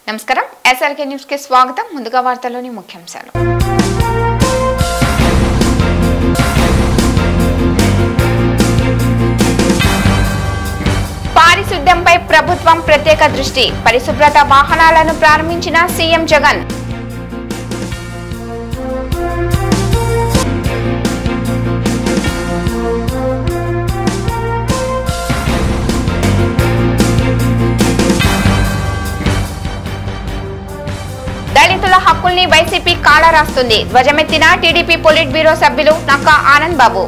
నమస్కారం SRK news కి స్వాగతం ముందుగా వార్తల్లోని ముఖ్యాంశాలు పారిశుద్ధ్యంపై ప్రభుత్వం ప్రత్యేక దృష్టి పరిశుభ్రత వాహనాలను ప్రారంభించిన సీఎం జగన్ దళితుల హక్కుల్ని వైసీపీ కాళ రాస్తుంది ధ్వజమెత్తిన టీడీపీ పొలిట్ బ్యూరో సభ్యులు నక్కా ఆనంద్ బాబు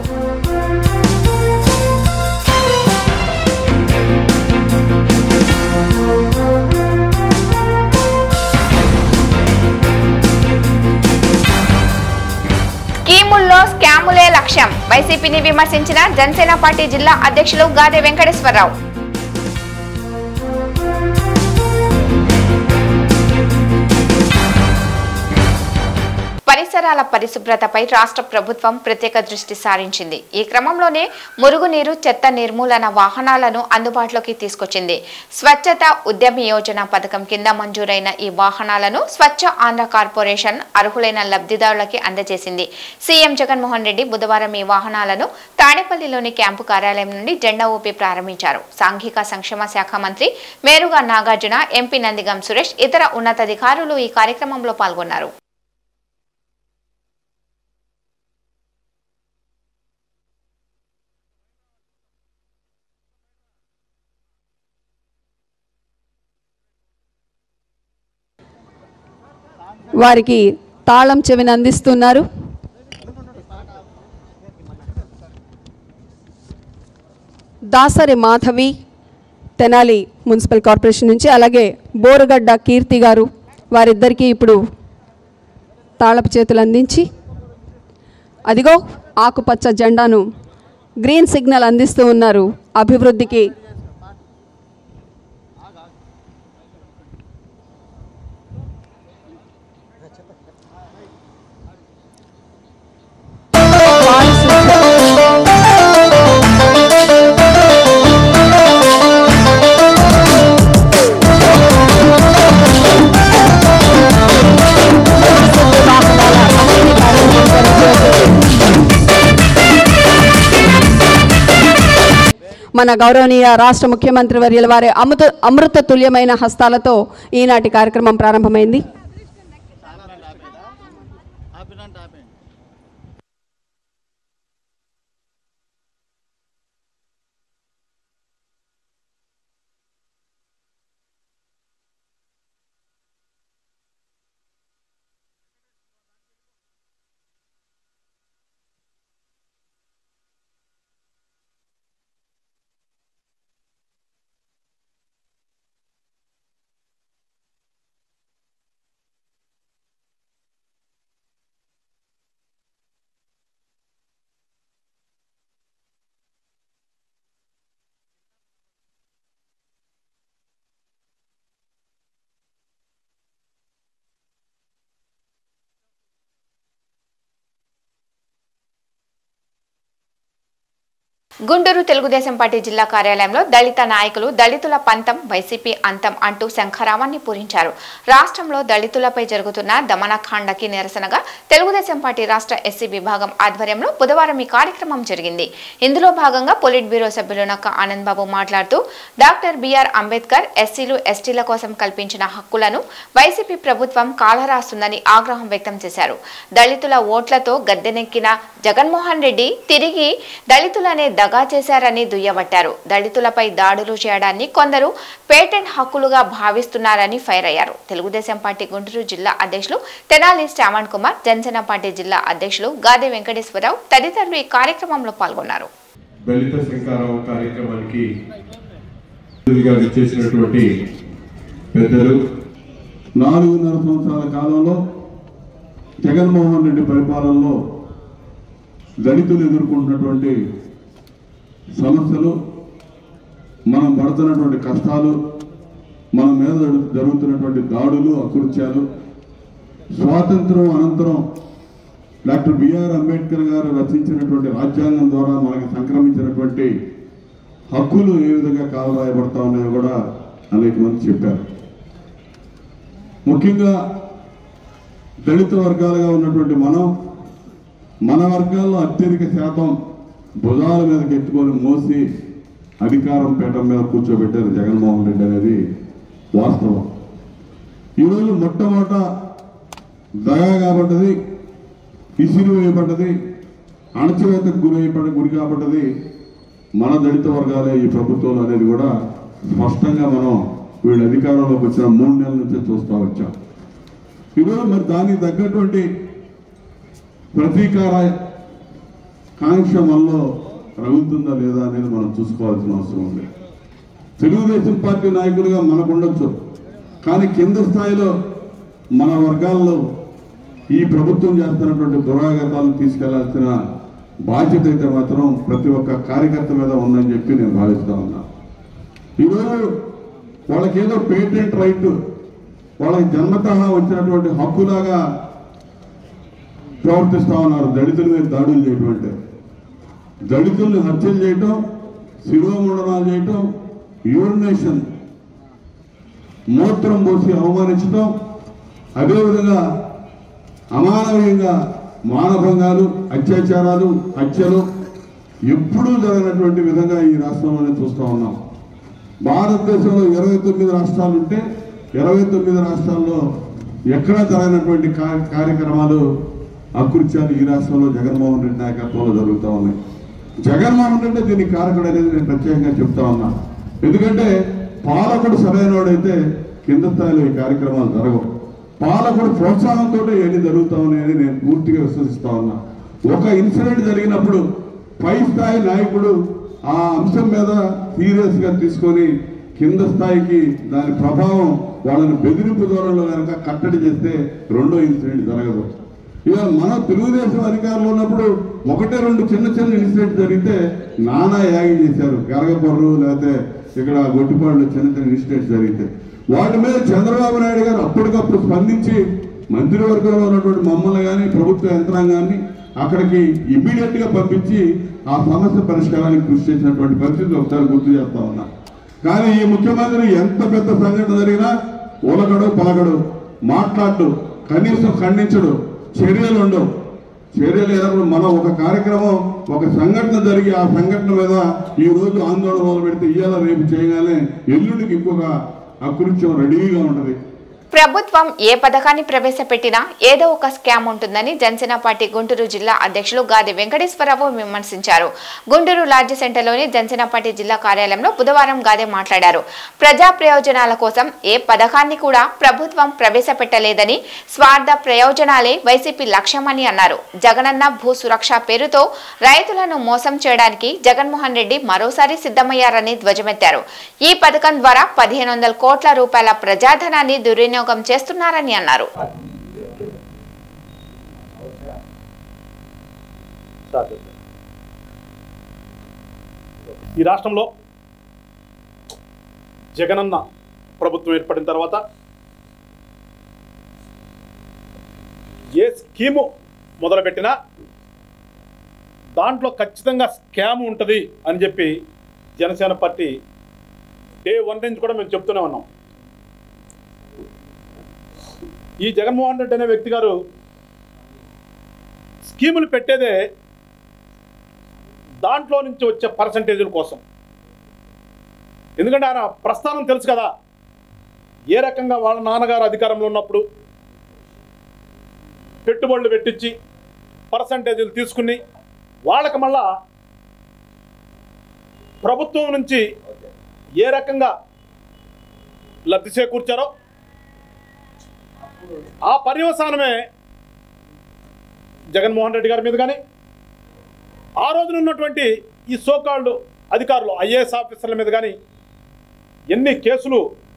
స్కీముల్లో స్కాములే లక్ష్యం వైసీపీని విమర్శించిన జనసేన పార్టీ జిల్లా అధ్యక్షులు గాదె వెంకటేశ్వరరావు పరిసరాల పరిశుభ్రతపై రాష్ట్ర ప్రభుత్వం ప్రత్యేక దృష్టి సారించింది ఈ క్రమంలోనే మురుగునీరు చెత్త నిర్మూలన వాహనాలను అందుబాటులోకి తీసుకొచ్చింది స్వచ్ఛత ఉద్యమ యోజన పథకం కింద మంజూరైన ఈ వాహనాలను స్వచ్ఛ ఆంధ్ర కార్పొరేషన్ అర్హులైన లబ్ధిదారులకి అందజేసింది సీఎం జగన్మోహన్ రెడ్డి బుధవారం ఈ వాహనాలను తాడేపల్లిలోని క్యాంపు కార్యాలయం నుండి జెండా ఊపి ప్రారంభించారు సాంఘిక సంక్షేమ శాఖ మంత్రి మేరుగా నాగార్జున ఎంపీ నందిగం సురేష్ ఇతర ఉన్నతాధికారులు ఈ కార్యక్రమంలో పాల్గొన్నారు వారికి తాళం చెవిని అందిస్తున్నారు దాసరి మాధవి తెనాలి మున్సిపల్ కార్పొరేషన్ నుంచి అలాగే బోరగడ్డ కీర్తి గారు వారిద్దరికీ ఇప్పుడు తాళపు చేతులు అందించి అదిగో ఆకుపచ్చ జెండాను గ్రీన్ సిగ్నల్ అందిస్తూ ఉన్నారు అభివృద్ధికి మన గౌరవనీయ రాష్ట్ర ముఖ్యమంత్రి వర్యుల వారి అమృత అమృత తుల్యమైన హస్తాలతో ఈనాటి కార్యక్రమం ప్రారంభమైంది గుంటూరు తెలుగుదేశం పార్టీ జిల్లా కార్యాలయంలో దళిత నాయకులు దళితుల పంతం వైసీపీ అంతం అంటూ శంఖరావాన్ని పూరించారు రాష్ట్రంలో దళితులపై జరుగుతున్న దమనకాండకి నిరసనగా తెలుగుదేశం పార్టీ రాష్ట్ర ఎస్సీ విభాగం ఆధ్వర్యంలో బుధవారం ఈ కార్యక్రమం జరిగింది ఇందులో భాగంగా పొలిట్ బ్యూరో సభ్యులు నక్క ఆనంద్ బాబు మాట్లాడుతూ డాక్టర్ బిఆర్ అంబేద్కర్ ఎస్సీలు ఎస్టీల కోసం కల్పించిన హక్కులను వైసీపీ ప్రభుత్వం కాలరాస్తుందని ఆగ్రహం వ్యక్తం చేశారు దళితుల ఓట్లతో గద్దెనెక్కిన జగన్మోహన్ రెడ్డి తిరిగి దళితులనే దగా చేశారని దుయ్యబట్టారు దళితులపై దాడులు చేయడాన్ని కొందరు పేటెంట్ హక్కులుగా భావిస్తున్నారని ఫైర్ అయ్యారు తెలుగుదేశం పార్టీ గుంటూరు జిల్లా అధ్యక్షులు తెనాలి శ్రావణ్ కుమార్ జనసేన పార్టీ జిల్లా అధ్యక్షులు గాదే వెంకటేశ్వరరావు తదితరులు ఈ కార్యక్రమంలో పాల్గొన్నారు దళిత శంకారావు కార్యక్రమానికి అతిథిగా విచ్చేసినటువంటి పెద్దలు నాలుగున్నర సంవత్సరాల కాలంలో జగన్మోహన్ రెడ్డి పరిపాలనలో దళితులు ఎదుర్కొంటున్నటువంటి సమస్యలు మనం పడుతున్నటువంటి కష్టాలు మన మీద జరుగుతున్నటువంటి దాడులు అకృత్యాలు స్వాతంత్రం అనంతరం డాక్టర్ బిఆర్ అంబేద్కర్ గారు రచించినటువంటి రాజ్యాంగం ద్వారా మనకి సంక్రమించినటువంటి హక్కులు ఏ విధంగా కాలరాయబడతా ఉన్నాయో కూడా అనేక మంది చెప్పారు ముఖ్యంగా దళిత వర్గాలుగా ఉన్నటువంటి మనం మన వర్గాల్లో అత్యధిక శాతం భుజాల మీదకి ఎత్తుకొని మోసి అధికారం పీఠం మీద కూర్చోబెట్టారు జగన్మోహన్ రెడ్డి అనేది వాస్తవం ఈరోజు మొట్టమొదట దగా కాబట్టది ఇసిరు వేయబడ్డది అణచివేతకు గురి అయిపడ గురి కాబట్టది మన దళిత వర్గాలే ఈ ప్రభుత్వంలో అనేది కూడా స్పష్టంగా మనం వీళ్ళు అధికారంలోకి వచ్చిన మూడు నెలల నుంచే చూస్తూ వచ్చాం ఈరోజు మరి దానికి తగ్గటువంటి ప్రతీకార కాంక్ష మనలో రగులుతుందా లేదా అనేది మనం చూసుకోవాల్సిన అవసరం ఉంది తెలుగుదేశం పార్టీ నాయకులుగా మనకు ఉండొచ్చు కానీ కింద స్థాయిలో మన వర్గాల్లో ఈ ప్రభుత్వం చేస్తున్నటువంటి దురాగతాలను తీసుకెళ్లాల్సిన బాధ్యత అయితే మాత్రం ప్రతి ఒక్క కార్యకర్త మీద ఉందని చెప్పి నేను భావిస్తా ఉన్నా ఈరోజు వాళ్ళకేదో పేటెంట్ రైట్ వాళ్ళకి జన్మతః వచ్చినటువంటి హక్కులాగా ప్రవర్తిస్తా ఉన్నారు దళితుల మీద దాడులు చేయటం అంటే దళితుల్ని హత్యలు చేయటం శిరోముండనాలు చేయటం యూరినేషన్ మూత్రం పోసి అవమానించటం అదేవిధంగా అమానవీయంగా మానభంగాలు అత్యాచారాలు హత్యలు ఎప్పుడూ జరగనటువంటి విధంగా ఈ రాష్ట్రంలోనే చూస్తూ ఉన్నాం భారతదేశంలో ఇరవై తొమ్మిది రాష్ట్రాలు ఉంటే ఇరవై తొమ్మిది రాష్ట్రాల్లో ఎక్కడా జరగనటువంటి కా- కార్యక్రమాలు అకృత్యాలు ఈ రాష్ట్రంలో జగన్మోహన్ రెడ్డి నాయకత్వంలో జరుగుతూ ఉన్నాయి జగన్మోహన్ రెడ్డి దీనికి కారకుడు అనేది నేను ప్రత్యేకంగా చెప్తా ఉన్నా ఎందుకంటే పాలకుడు సరైనవాడైతే కింద స్థాయిలో ఈ కార్యక్రమాలు జరగవు పాలకుడు ప్రోత్సాహంతో ఎన్ని జరుగుతా ఉన్నాయని నేను పూర్తిగా విశ్వసిస్తా ఉన్నా ఒక ఇన్సిడెంట్ జరిగినప్పుడు పై స్థాయి నాయకుడు ఆ అంశం మీద సీరియస్ గా తీసుకొని కింద స్థాయికి దాని ప్రభావం వాళ్ళని బెదిరింపు దూరంలో కనుక కట్టడి చేస్తే రెండో ఇన్సిడెంట్ జరగదు ఇవాళ మన తెలుగుదేశం అధికారంలో ఉన్నప్పుడు ఒకటే రెండు చిన్న చిన్న ఇన్సిడెంట్ జరిగితే నానా యాగి చేశారు గరగపర్రు లేకపోతే ఇక్కడ గొట్టిపాడులో చిన్న చిన్న ఇన్సిడెంట్స్ జరిగితే వాటి మీద చంద్రబాబు నాయుడు గారు అప్పటికప్పుడు స్పందించి మంత్రివర్గంలో ఉన్నటువంటి మమ్మల్ని కానీ ప్రభుత్వ యంత్రాంగాన్ని అక్కడికి ఇమ్మీడియట్ గా పంపించి ఆ సమస్య పరిష్కారానికి కృషి చేసినటువంటి పరిస్థితి ఒకసారి గుర్తు చేస్తా ఉన్నా కానీ ఈ ముఖ్యమంత్రి ఎంత పెద్ద సంఘటన జరిగినా ఉలగడు పలగడు మాట్లాడు కనీసం ఖండించడు చర్యలు ఉండవు చర్యలు ఏదప్పుడు మనం ఒక కార్యక్రమం ఒక సంఘటన జరిగి ఆ సంఘటన మీద ఈ రోజు ఆందోళన మొదలు పెడితే ఇవాళ రేపు చేయగానే ఎల్లుండికి ఇంకొక అకృత్యం రెడీగా ఉంటది ప్రభుత్వం ఏ పథకాన్ని ప్రవేశపెట్టినా ఏదో ఒక స్కామ్ ఉంటుందని జనసేన పార్టీ గుంటూరు జిల్లా అధ్యక్షులు గాది వెంకటేశ్వరరావు విమర్శించారు గుంటూరు లాడ్జి సెంటర్లోని జనసేన పార్టీ జిల్లా కార్యాలయంలో బుధవారం గాదే మాట్లాడారు ప్రజా ప్రయోజనాల కోసం ఏ పథకాన్ని కూడా ప్రభుత్వం ప్రవేశపెట్టలేదని స్వార్థ ప్రయోజనాలే వైసీపీ లక్ష్యమని అన్నారు జగనన్న భూ సురక్ష పేరుతో రైతులను మోసం చేయడానికి జగన్మోహన్ రెడ్డి మరోసారి సిద్ధమయ్యారని ధ్వజమెత్తారు ఈ పథకం ద్వారా పదిహేను వందల కోట్ల రూపాయల ప్రజాధనాన్ని దుర్వినియోగం చేస్తున్నారని అన్నారు స్టార్ట్ చేద్దాం. ఈ రాష్ట్రంలో జగనన్న ప్రభుత్వం ఏర్పడిన తర్వాత ఏ స్కీము మొదలుపెట్టినా దాంట్లో ఖచ్చితంగా స్కామ్ ఉంటుంది అని చెప్పి జనసేన పార్టీ డే వన్ నుంచి కూడా మేము చెప్తూనే ఉన్నాం ఈ జగన్మోహన్ రెడ్డి అనే వ్యక్తి గారు స్కీములు పెట్టేదే దాంట్లో నుంచి వచ్చే పర్సంటేజీల కోసం ఎందుకంటే ఆయన ప్రస్థానం తెలుసు కదా ఏ రకంగా వాళ్ళ నాన్నగారు అధికారంలో ఉన్నప్పుడు పెట్టుబడులు పెట్టించి పర్సంటేజీలు తీసుకుని వాళ్ళకి మళ్ళా ప్రభుత్వం నుంచి ఏ రకంగా లబ్ధి చేకూర్చారో ఆ పర్యవసానమే జగన్మోహన్ రెడ్డి గారి మీద కానీ ఆ రోజున ఉన్నటువంటి ఈ సోకాళ్ళు అధికారులు ఐఏఎస్ ఆఫీసర్ల మీద కానీ ఎన్ని కేసులు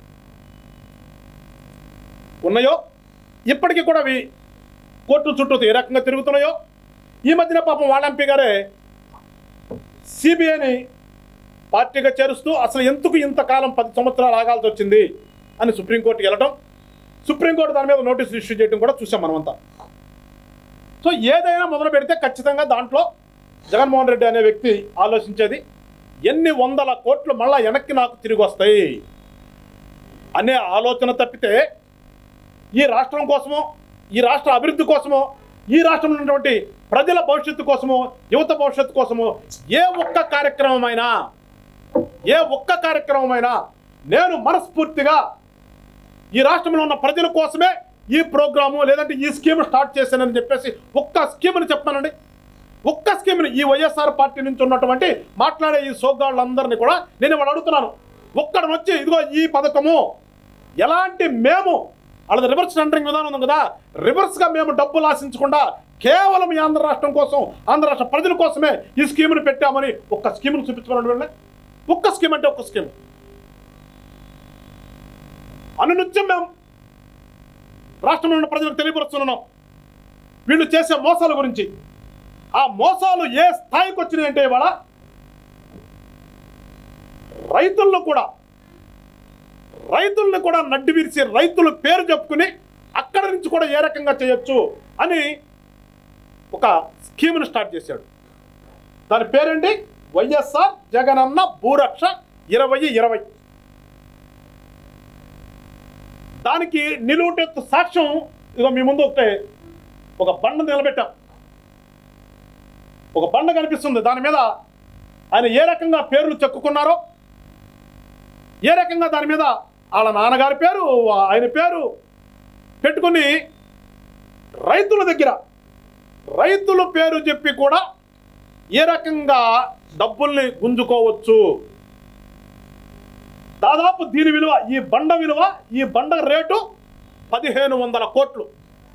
ఉన్నాయో ఇప్పటికీ కూడా అవి కోర్టు చుట్టూ ఏ రకంగా తిరుగుతున్నాయో ఈ మధ్యన పాపం వాళ్ళ ఎంపీ గారే సిబిఐని పార్టీగా చేరుస్తూ అసలు ఎందుకు ఇంతకాలం పది సంవత్సరాలు ఆగాల్సి వచ్చింది అని సుప్రీంకోర్టుకి వెళ్ళటం సుప్రీంకోర్టు దాని మీద నోటీసులు ఇష్యూ చేయడం కూడా చూసాం మనమంతా సో ఏదైనా మొదలు పెడితే ఖచ్చితంగా దాంట్లో జగన్మోహన్ రెడ్డి అనే వ్యక్తి ఆలోచించేది ఎన్ని వందల కోట్లు మళ్ళా వెనక్కి నాకు తిరిగి వస్తాయి అనే ఆలోచన తప్పితే ఈ రాష్ట్రం కోసమో ఈ రాష్ట్ర అభివృద్ధి కోసమో ఈ రాష్ట్రంలో ఉన్నటువంటి ప్రజల భవిష్యత్తు కోసమో యువత భవిష్యత్తు కోసమో ఏ ఒక్క కార్యక్రమమైనా ఏ ఒక్క కార్యక్రమమైనా నేను మనస్ఫూర్తిగా ఈ రాష్ట్రంలో ఉన్న ప్రజల కోసమే ఈ ప్రోగ్రాము లేదంటే ఈ స్కీమ్ స్టార్ట్ చేశానని చెప్పేసి ఒక్క స్కీమ్ని చెప్పానండి ఒక్క స్కీమ్ని ఈ వైఎస్ఆర్ పార్టీ నుంచి ఉన్నటువంటి మాట్లాడే ఈ సోగ్గాళ్ళందరినీ కూడా నేను ఇవాళ అడుగుతున్నాను ఒక్కడు వచ్చి ఇదిగో ఈ పథకము ఎలాంటి మేము వాళ్ళది రివర్స్ టెండరింగ్ విధానం ఉంది కదా రివర్స్గా మేము డబ్బులు ఆశించకుండా కేవలం ఈ ఆంధ్ర రాష్ట్రం కోసం ఆంధ్ర రాష్ట్ర ప్రజల కోసమే ఈ స్కీమ్ని పెట్టామని ఒక్క స్కీమ్ని చూపించుకోండి వెళ్ళి ఒక్క స్కీమ్ అంటే ఒక్క స్కీమ్ అనునిత్యం మేము రాష్ట్రంలో ఉన్న ప్రజలకు తెలియపరుస్తున్నాం వీళ్ళు చేసే మోసాల గురించి ఆ మోసాలు ఏ స్థాయికి వచ్చినాయంటే ఇవాళ రైతులను కూడా రైతుల్ని కూడా నడ్డి విరిచి రైతుల పేరు చెప్పుకుని అక్కడ నుంచి కూడా ఏ రకంగా చేయొచ్చు అని ఒక స్కీమ్ను స్టార్ట్ చేశాడు దాని పేరేంటి వైఎస్ఆర్ జగనన్న భూరక్ష ఇరవై ఇరవై దానికి నిలువుటెత్తు సాక్ష్యం ఇదిగో మీ ముందు ఒకటే ఒక బండ నిలబెట్టాం ఒక బండ కనిపిస్తుంది దాని మీద ఆయన ఏ రకంగా పేర్లు చెక్కుకున్నారో ఏ రకంగా దాని మీద వాళ్ళ నాన్నగారి పేరు ఆయన పేరు పెట్టుకుని రైతుల దగ్గర రైతుల పేరు చెప్పి కూడా ఏ రకంగా డబ్బుల్ని గుంజుకోవచ్చు దాదాపు దీని విలువ ఈ బండ విలువ ఈ బండ రేటు పదిహేను వందల కోట్లు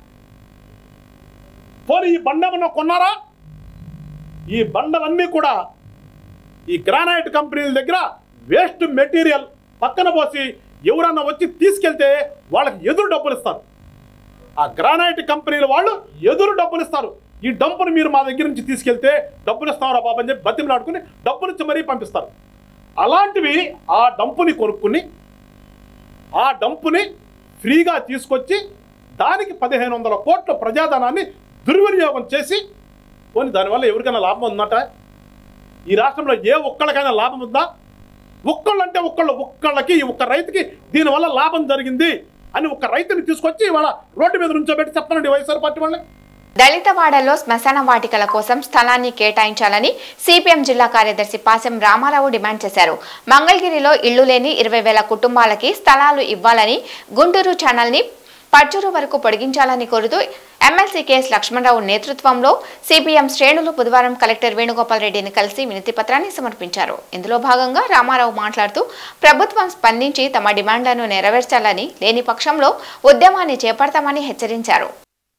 పోనీ ఈ బండ ఏమన్నా కొన్నారా ఈ బండలన్నీ కూడా ఈ గ్రానైట్ కంపెనీల దగ్గర వేస్ట్ మెటీరియల్ పక్కన పోసి ఎవరన్నా వచ్చి తీసుకెళ్తే వాళ్ళకి ఎదురు డబ్బులు ఇస్తారు ఆ గ్రానైట్ కంపెనీల వాళ్ళు ఎదురు డబ్బులు ఇస్తారు ఈ డంపుని మీరు మా దగ్గర నుంచి తీసుకెళ్తే డబ్బులు ఇస్తామరా బాబు అని చెప్పి బతిమలాడుకుని డబ్బులు ఇచ్చి మరీ పంపిస్తారు అలాంటివి ఆ డంపుని కొనుక్కుని ఆ డంపుని ఫ్రీగా తీసుకొచ్చి దానికి పదిహేను వందల కోట్ల ప్రజాధనాన్ని దుర్వినియోగం చేసి పోనీ దానివల్ల ఎవరికైనా లాభం ఉందట ఈ రాష్ట్రంలో ఏ ఒక్కళ్ళకైనా లాభం ఉందా ఒక్కళ్ళంటే ఒక్కళ్ళు ఒక్కళ్ళకి ఈ ఒక్క రైతుకి దీనివల్ల లాభం జరిగింది అని ఒక రైతుని తీసుకొచ్చి ఇవాళ రోడ్డు మీద నుంచోబెట్టి చెప్పనండి వైఎస్ఆర్ పార్టీ వాళ్ళని దళితవాడలో శ్మశాన వాటికల కోసం స్థలాన్ని కేటాయించాలని సిపిఎం జిల్లా కార్యదర్శి పాసెం రామారావు డిమాండ్ చేశారు మంగళగిరిలో ఇళ్లు లేని ఇరవై వేల కుటుంబాలకి స్థలాలు ఇవ్వాలని గుంటూరు ఛానల్ని పర్చూరు వరకు పొడిగించాలని కోరుతూ ఎమ్మెల్సీ కెఎస్ లక్ష్మణరావు నేతృత్వంలో సిపిఎం శ్రేణులు బుధవారం కలెక్టర్ వేణుగోపాల్ రెడ్డిని కలిసి వినతి పత్రాన్ని సమర్పించారు ఇందులో భాగంగా రామారావు మాట్లాడుతూ ప్రభుత్వం స్పందించి తమ డిమాండ్లను నెరవేర్చాలని లేని పక్షంలో ఉద్యమాన్ని చేపడతామని హెచ్చరించారు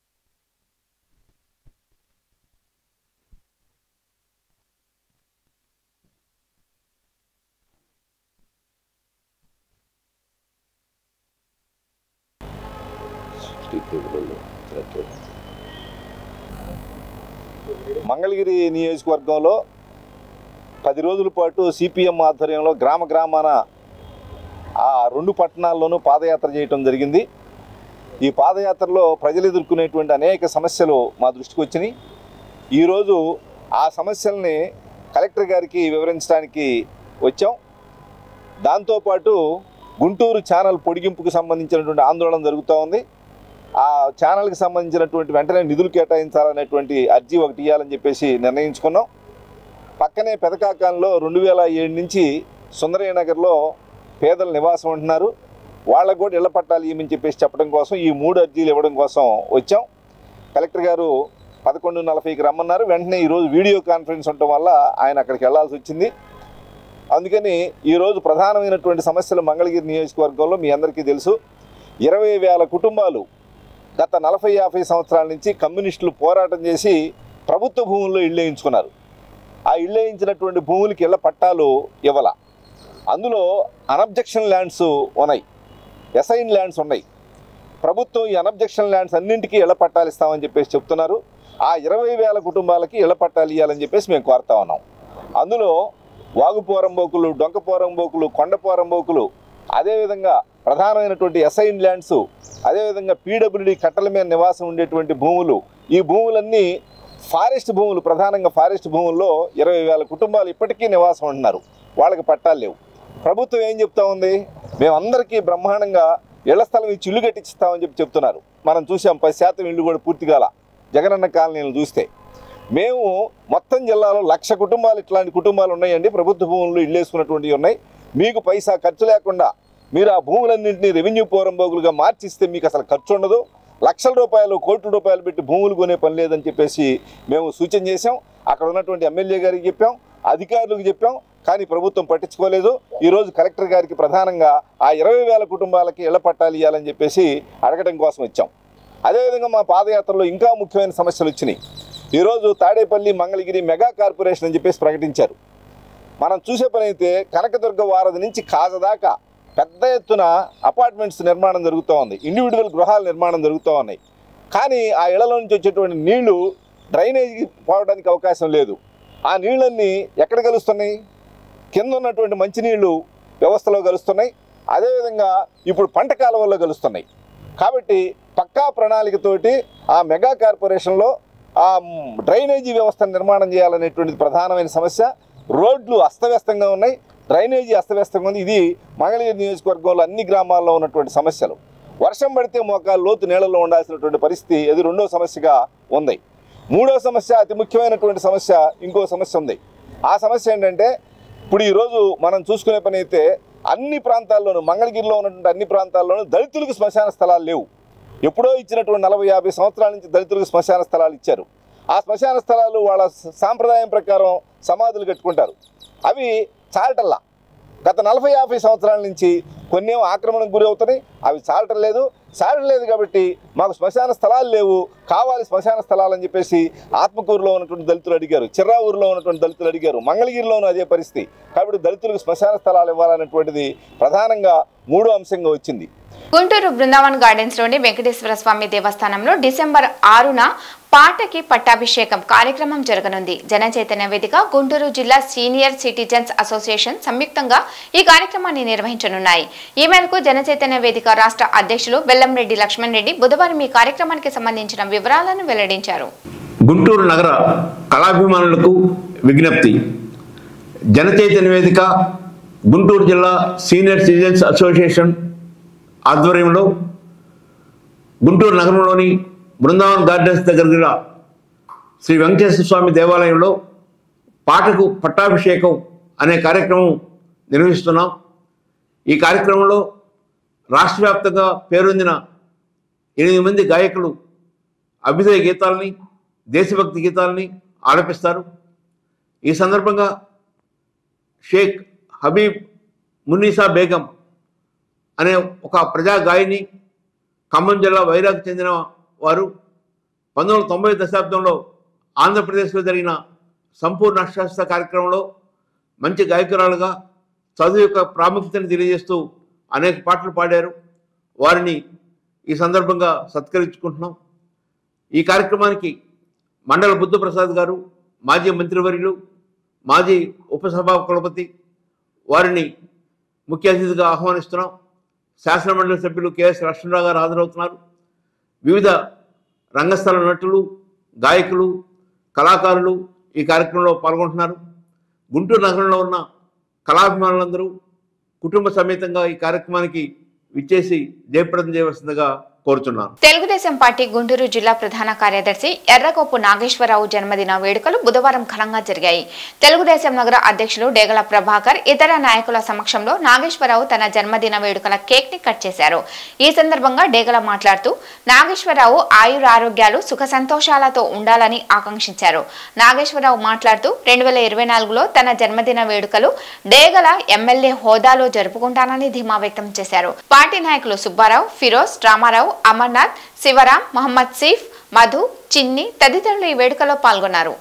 మంగళగిరి నియోజకవర్గంలో పది రోజుల పాటు సిపిఎం ఆధ్వర్యంలో గ్రామ గ్రామాన ఆ రెండు పట్టణాల్లోనూ పాదయాత్ర చేయటం జరిగింది ఈ పాదయాత్రలో ప్రజలు ఎదుర్కొనేటువంటి అనేక సమస్యలు మా దృష్టికి వచ్చినాయి ఈరోజు ఆ సమస్యల్ని కలెక్టర్ గారికి వివరించడానికి వచ్చాం దాంతోపాటు గుంటూరు ఛానల్ పొడిగింపుకు సంబంధించినటువంటి ఆందోళన జరుగుతూ ఉంది ఆ ఛానల్కి సంబంధించినటువంటి వెంటనే నిధులు కేటాయించాలనేటువంటి అర్జీ ఒకటి ఇవ్వాలని చెప్పేసి నిర్ణయించుకున్నాం పక్కనే పెదకాకంలో రెండు వేల ఏడు నుంచి సుందరయ్య నగర్లో పేదలు నివాసం ఉంటున్నారు వాళ్ళకు కూడా ఇళ్ల పట్టాలు ఇవ్వమని చెప్పేసి చెప్పడం కోసం ఈ మూడు అర్జీలు ఇవ్వడం కోసం వచ్చాం కలెక్టర్ గారు పదకొండు నలభైకి రమ్మన్నారు వెంటనే ఈరోజు వీడియో కాన్ఫరెన్స్ ఉండటం వల్ల ఆయన అక్కడికి వెళ్లాల్సి వచ్చింది అందుకని ఈరోజు ప్రధానమైనటువంటి సమస్యలు మంగళగిరి నియోజకవర్గంలో మీ అందరికీ తెలుసు ఇరవై వేల కుటుంబాలు గత నలభై యాభై సంవత్సరాల నుంచి కమ్యూనిస్టులు పోరాటం చేసి ప్రభుత్వ భూముల్లో ఇళ్ళు వేయించుకున్నారు ఆ ఇళ్ళు వేయించినటువంటి భూములకి ఇళ్ల పట్టాలు ఇవ్వాల అందులో అనబ్జెక్షన్ ల్యాండ్స్ ఉన్నాయి ఎసైన్ ల్యాండ్స్ ఉన్నాయి ప్రభుత్వం ఈ అనబ్జెక్షన్ ల్యాండ్స్ అన్నింటికీ ఇళ్ల పట్టాలు ఇస్తామని చెప్పేసి చెప్తున్నారు ఆ ఇరవై వేల కుటుంబాలకి ఇళ్ల పట్టాలు ఇవ్వాలని చెప్పేసి మేము కోరుతా ఉన్నాం అందులో వాగుపోరంబోకులు డొంకపోరంబోకులు కొండపోరంబోకులు అదేవిధంగా ప్రధానమైనటువంటి ఎసైన్ ల్యాండ్స్ అదేవిధంగా పీడబ్ల్యూడి కట్టల మీద నివాసం ఉండేటువంటి భూములు ఈ భూములన్నీ ఫారెస్ట్ భూములు ప్రధానంగా ఫారెస్ట్ భూముల్లో ఇరవై వేల కుటుంబాలు ఇప్పటికీ నివాసం ఉంటున్నారు వాళ్ళకి పట్టాలు లేవు ప్రభుత్వం ఏం చెప్తా ఉంది మేమందరికీ బ్రహ్మాండంగా ఇళ్ల స్థలం ఇచ్చి ఇల్లు కట్టిస్తామని చెప్పి చెప్తున్నారు మనం చూసాం పది శాతం ఇల్లు కూడా పూర్తి కాల జగనన్న కాలనీలను చూస్తే మేము మొత్తం జిల్లాలో లక్ష కుటుంబాలు ఇట్లాంటి కుటుంబాలు ఉన్నాయండి ప్రభుత్వ భూములు ఇల్లు వేసుకున్నటువంటివి ఉన్నాయి మీకు పైసా ఖర్చు లేకుండా మీరు ఆ భూములన్నింటినీ రెవెన్యూ పోరంబోగులుగా మార్చిస్తే మీకు అసలు ఖర్చు ఉండదు లక్షల రూపాయలు కోట్ల రూపాయలు పెట్టి భూములు కొనే పని లేదని చెప్పేసి మేము సూచన చేశాం అక్కడ ఉన్నటువంటి ఎమ్మెల్యే గారికి చెప్పాం అధికారులకు చెప్పాం కానీ ప్రభుత్వం పట్టించుకోలేదు ఈరోజు కలెక్టర్ గారికి ప్రధానంగా ఆ ఇరవై వేల కుటుంబాలకి ఇళ్ల పట్టాలు ఇవ్వాలని చెప్పేసి అడగడం కోసం వచ్చాం అదేవిధంగా మా పాదయాత్రలో ఇంకా ముఖ్యమైన సమస్యలు వచ్చినాయి ఈరోజు తాడేపల్లి మంగళగిరి మెగా కార్పొరేషన్ అని చెప్పేసి ప్రకటించారు మనం చూసే పని అయితే కనకదుర్గ వారధి నుంచి కాజ దాకా పెద్ద ఎత్తున అపార్ట్మెంట్స్ నిర్మాణం జరుగుతూ ఉంది ఇండివిజువల్ గృహాల నిర్మాణం జరుగుతూ ఉన్నాయి కానీ ఆ ఇళ్లలో నుంచి వచ్చేటువంటి నీళ్లు డ్రైనేజీకి పోవడానికి అవకాశం లేదు ఆ నీళ్ళన్నీ ఎక్కడ కలుస్తున్నాయి కింద ఉన్నటువంటి మంచినీళ్లు వ్యవస్థలో కలుస్తున్నాయి అదేవిధంగా ఇప్పుడు పంట కాలువల్లో కలుస్తున్నాయి కాబట్టి పక్కా ప్రణాళికతోటి ఆ మెగా కార్పొరేషన్లో ఆ మ్, డ్రైనేజీ వ్యవస్థ నిర్మాణం చేయాలనేటువంటిది ప్రధానమైన సమస్య రోడ్లు అస్తవ్యస్తంగా ఉన్నాయి డ్రైనేజీ అస్తవ్యస్తంగా ఉంది ఇది మంగళగిరి నియోజకవర్గంలో అన్ని గ్రామాల్లో ఉన్నటువంటి సమస్యలు వర్షం పడితే మోకాలు లోతు నీళ్ళలో ఉండాల్సినటువంటి పరిస్థితి ఇది రెండో సమస్యగా ఉంది మూడో సమస్య అతి ముఖ్యమైనటువంటి సమస్య ఇంకో సమస్య ఉంది ఆ సమస్య ఏంటంటే ఇప్పుడు ఈరోజు మనం చూసుకునే పని అయితే అన్ని ప్రాంతాల్లోనూ మంగళగిరిలో ఉన్నటువంటి అన్ని ప్రాంతాల్లోనూ దళితులకు శ్మశాన స్థలాలు లేవు ఎప్పుడో ఇచ్చినటువంటి నలభై యాభై సంవత్సరాల నుంచి దళితులకు శ్మశాన స్థలాలు ఇచ్చారు ఆ శ్మశాన స్థలాలు వాళ్ళ స- సాంప్రదాయం ప్రకారం సమాధులు కట్టుకుంటారు అవి చాలటల్లా గత నలభై యాభై సంవత్సరాల నుంచి కొన్ని ఏమో ఆక్రమణకు గురి అవుతున్నాయి అవి చాలటం లేదు చాలటం లేదు కాబట్టి మాకు శ్మశాన స్థలాలు లేవు కావాలి శ్మశాన స్థలాలు అని చెప్పేసి ఆత్మకూరులో ఉన్నటువంటి దళితులు అడిగారు చిర్రావూరులో ఉన్నటువంటి దళితులు అడిగారు మంగళగిరిలోనూ అదే పరిస్థితి కాబట్టి దళితులకు శ్మశాన స్థలాలు ఇవ్వాలనేటువంటిది ప్రధానంగా మూడో అంశంగా వచ్చింది గుంటూరు బృందావన్ గార్డెన్స్ లోని వెంకటేశ్వర స్వామి దేవస్థానంలో డిసెంబర్ ఆరున పాటకి పట్టాభిషేకం కార్యక్రమం జరగనుంది జన చైతన్య వేదిక గుంటూరు జిల్లా సీనియర్ సిటిజన్స్ అసోసియేషన్ సంయుక్తంగా ఈ కార్యక్రమాన్ని నిర్వహించనున్నాయి ఈ మేరకు జన చైతన్య వేదిక రాష్ట్ర అధ్యక్షులు బెల్లంరెడ్డి లక్ష్మణ్ రెడ్డి బుధవారం ఈ కార్యక్రమానికి సంబంధించిన వివరాలను వెల్లడించారు గుంటూరు నగర కళాభిమానులకు విజ్ఞప్తి జనచైతన్య వేదిక గుంటూరు జిల్లా సీనియర్ సిటిజన్స్ అసోసియేషన్ ఆధ్వర్యంలో గుంటూరు నగరంలోని బృందావన్ గార్డెన్స్ దగ్గర గల శ్రీ వెంకటేశ్వర స్వామి దేవాలయంలో పాటకు పట్టాభిషేకం అనే కార్యక్రమం నిర్వహిస్తున్నాం ఈ కార్యక్రమంలో రాష్ట్ర వ్యాప్తంగా పేరొందిన ఎనిమిది మంది గాయకులు అభ్యుదయ గీతాలని దేశభక్తి గీతాలని ఆలపిస్తారు ఈ సందర్భంగా షేక్ హబీబ్ మున్నీసా బేగం అనే ఒక ప్రజా గాయని ఖమ్మం జిల్లా వైరాగ్ చెందిన వారు పంతొమ్మిది వందల తొంభై దశాబ్దంలో ఆంధ్రప్రదేశ్లో జరిగిన సంపూర్ణ అక్షరాస్యత కార్యక్రమంలో మంచి గాయకురాలుగా చదువు యొక్క ప్రాముఖ్యతను తెలియజేస్తూ అనేక పాటలు పాడారు వారిని ఈ సందర్భంగా సత్కరించుకుంటున్నాం ఈ కార్యక్రమానికి మండల బుద్ధప్రసాద్ గారు మాజీ మంత్రివర్యులు మాజీ ఉపసభా కులపతి వారిని ముఖ్య అతిథిగా ఆహ్వానిస్తున్నాం శాసనమండలి సభ్యులు కెఎస్ లక్ష్మణరావు గారు హాజరవుతున్నారు వివిధ రంగస్థల నటులు గాయకులు కళాకారులు ఈ కార్యక్రమంలో పాల్గొంటున్నారు గుంటూరు నగరంలో ఉన్న కళాభిమానులందరూ కుటుంబ సమేతంగా ఈ కార్యక్రమానికి విచ్చేసి జయప్రదం చేయవలసిందిగా కోరుతున్నాను తెలుగుదేశం పార్టీ గుంటూరు జిల్లా ప్రధాన కార్యదర్శి ఎర్రగొప్పు నాగేశ్వరరావు జన్మదిన వేడుకలు బుధవారం ఘనంగా జరిగాయి తెలుగుదేశం నగర అధ్యక్షులు డేగల ప్రభాకర్ ఇతర నాయకుల సమక్షంలో నాగేశ్వరరావు తన జన్మదిన వేడుకల కేక్ ని కట్ చేశారు ఈ సందర్భంగా డేగల మాట్లాడుతూ నాగేశ్వరరావు ఆయురారోగ్యాలు సుఖ సంతోషాలతో ఉండాలని ఆకాంక్షించారు నాగేశ్వరరావు మాట్లాడుతూ రెండు వేల ఇరవై నాలుగులో తన జన్మదిన వేడుకలు డేగల ఎమ్మెల్యే హోదాలో జరుపుకుంటానని ధీమా వ్యక్తం చేశారు పార్టీ నాయకులు సుబ్బారావు ఫిరోజ్ రామారావు అమర్నాథ్ శివరాం మహమ్మద్ సీఫ్ మధు చిన్ని తదితరులు ఈ వేడుకలో పాల్గొన్నారు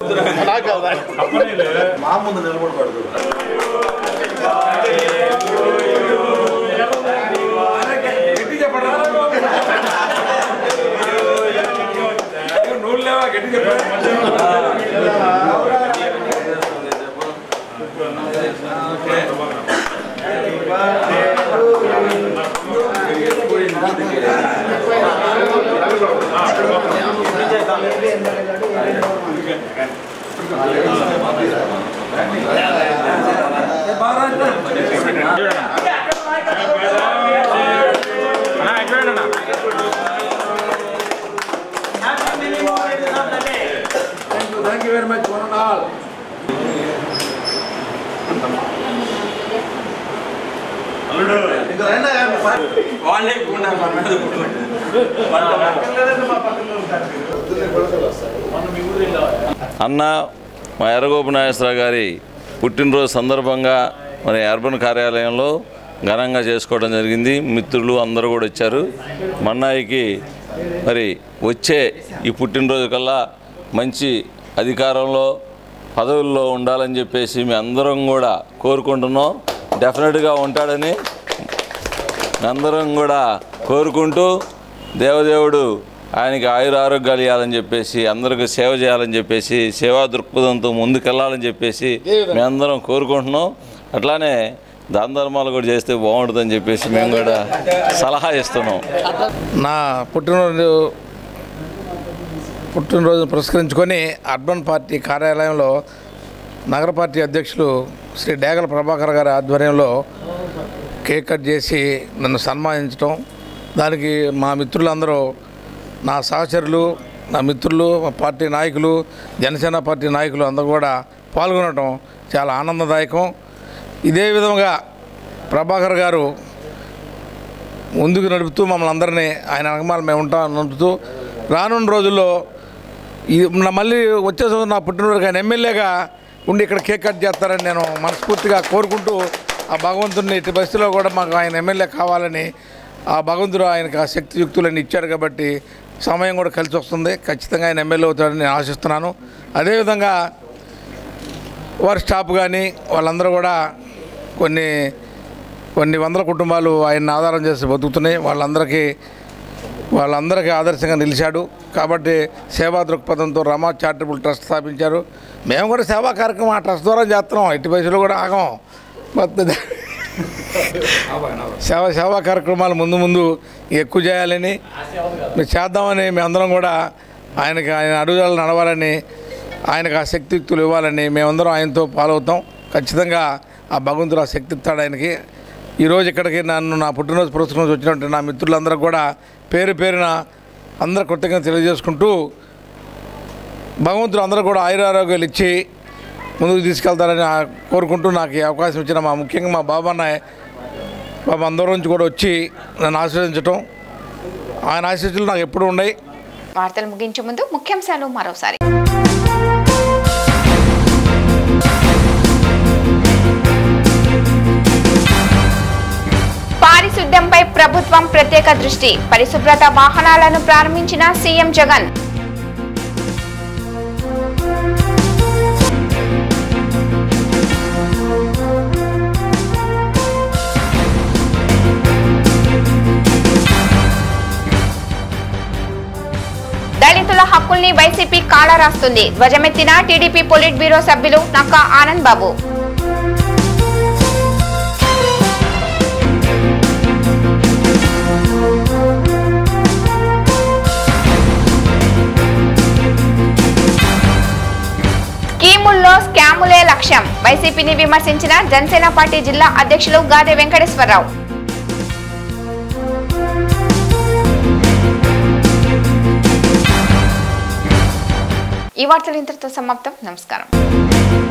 అన్న మా ఎర్రగోపు నాగేశ్వరరావు గారి పుట్టినరోజు సందర్భంగా మరి అర్బన్ కార్యాలయంలో ఘనంగా చేసుకోవడం జరిగింది మిత్రులు అందరూ కూడా వచ్చారు మన్నాయికి మరి వచ్చే ఈ పుట్టినరోజు కల్లా మంచి అధికారంలో పదవుల్లో ఉండాలని చెప్పేసి మీ అందరం కూడా కోరుకుంటున్నాం డెఫినెట్గా ఉంటాడని అందరం కూడా కోరుకుంటూ దేవదేవుడు ఆయనకి ఆయుర ఆరోగ్యాలు ఇవ్వాలని చెప్పేసి అందరికి సేవ చేయాలని చెప్పేసి సేవా దృక్పథంతో ముందుకెళ్ళాలని చెప్పేసి మేమందరం కోరుకుంటున్నాం అట్లానే దాన ధర్మాలు కూడా చేస్తే బాగుంటుందని చెప్పేసి మేము కూడా సలహా ఇస్తున్నాం నా పుట్టినరోజు పుట్టినరోజు పురస్కరించుకొని అర్బన్ పార్టీ కార్యాలయంలో నగర పార్టీ అధ్యక్షులు శ్రీ డేగల ప్రభాకర్ గారి ఆధ్వర్యంలో కేక్ కట్ చేసి నన్ను సన్మానించడం దానికి మా మిత్రులందరూ నా సహచరులు నా మిత్రులు మా పార్టీ నాయకులు జనసేన పార్టీ నాయకులు అందరూ కూడా పాల్గొనడం చాలా ఆనందదాయకం ఇదే విధంగా ప్రభాకర్ గారు ముందుకు నడుపుతూ మమ్మల్ని అందరినీ ఆయన అనుమానం మేము ఉంటాం నడుపుతూ రానున్న రోజుల్లో ఈ నా మళ్ళీ వచ్చే సంవత్సరం నా పుట్టినరోజు ఆయన ఎమ్మెల్యేగా ఉండి ఇక్కడ కేక్ కట్ చేస్తారని నేను మనస్ఫూర్తిగా కోరుకుంటూ ఆ భగవంతుడిని ఇటు పరిస్థితిలో కూడా మాకు ఆయన ఎమ్మెల్యే కావాలని ఆ భగవంతుడు ఆయనకు ఆ శక్తియుక్తులన్నీ ఇచ్చాడు కాబట్టి సమయం కూడా కలిసి వస్తుంది ఖచ్చితంగా ఆయన ఎమ్మెల్యే అవుతాడని నేను ఆశిస్తున్నాను అదేవిధంగా వారి స్టాఫ్ కానీ వాళ్ళందరూ కూడా కొన్ని కొన్ని వందల కుటుంబాలు ఆయన ఆధారం చేసి బతుకుతున్నాయి వాళ్ళందరికీ వాళ్ళందరికీ ఆదర్శంగా నిలిచాడు కాబట్టి సేవా దృక్పథంతో రమా చారిటబుల్ ట్రస్ట్ స్థాపించారు మేము కూడా సేవా కార్యక్రమం ఆ ట్రస్ట్ ద్వారా చేస్తున్నాం ఎట్టి పైసలు కూడా ఆగం మొత్తం సేవ సేవా కార్యక్రమాలు ముందు ముందు ఎక్కువ చేయాలని మేము చేద్దామని మేమందరం కూడా ఆయనకి ఆయన అడుగుదల నడవాలని ఆయనకు ఆ శక్తియుక్తులు ఇవ్వాలని మేమందరం ఆయనతో పాలవుతాం ఖచ్చితంగా ఆ భగవంతుడు ఆ శక్తి ఇస్తాడు ఆయనకి ఈరోజు ఇక్కడికి నన్ను నా పుట్టినరోజు పురస్కరించి వచ్చినట్టు నా మిత్రులందరూ కూడా పేరు పేరున అందరు కృతజ్ఞత తెలియజేసుకుంటూ భగవంతుడు అందరూ కూడా ఆయురారోగ్యాలు ఇచ్చి ముందుకు తీసుకెళ్తారని ఆ- కోరుకుంటూ నాకు ఈ అవకాశం ఇచ్చిన మా ముఖ్యంగా మా బాబాన్నయ్య బాబా అందరి నుంచి కూడా వచ్చి నన్ను ఆశీర్వదించటం ఆయన ఆశీస్సులు నాకు ఎప్పుడు ఉన్నాయి వార్తలు ముగించే ముందు ముఖ్యాంశాలు మరోసారి పారిశుద్ధ్యంపై ప్రభుత్వం ప్రత్యేక దృష్టి పరిశుభ్రత వాహనాలను ప్రారంభించిన సీఎం జగన్ దళితుల హక్కుల్ని వైసీపీ కాళ రాస్తుంది ధ్వజమెత్తిన టీడీపీ పొలిట్ బ్యూరో సభ్యులు నక్కా ఆనంద్ బాబు స్కీముల్లో స్కాములే లక్ష్యం వైసీపీని విమర్శించిన జనసేన పార్టీ జిల్లా అధ్యక్షులు గాదె వెంకటేశ్వరరావు ఈ వార్తలు ఇంతటితో సమాప్తం నమస్కారం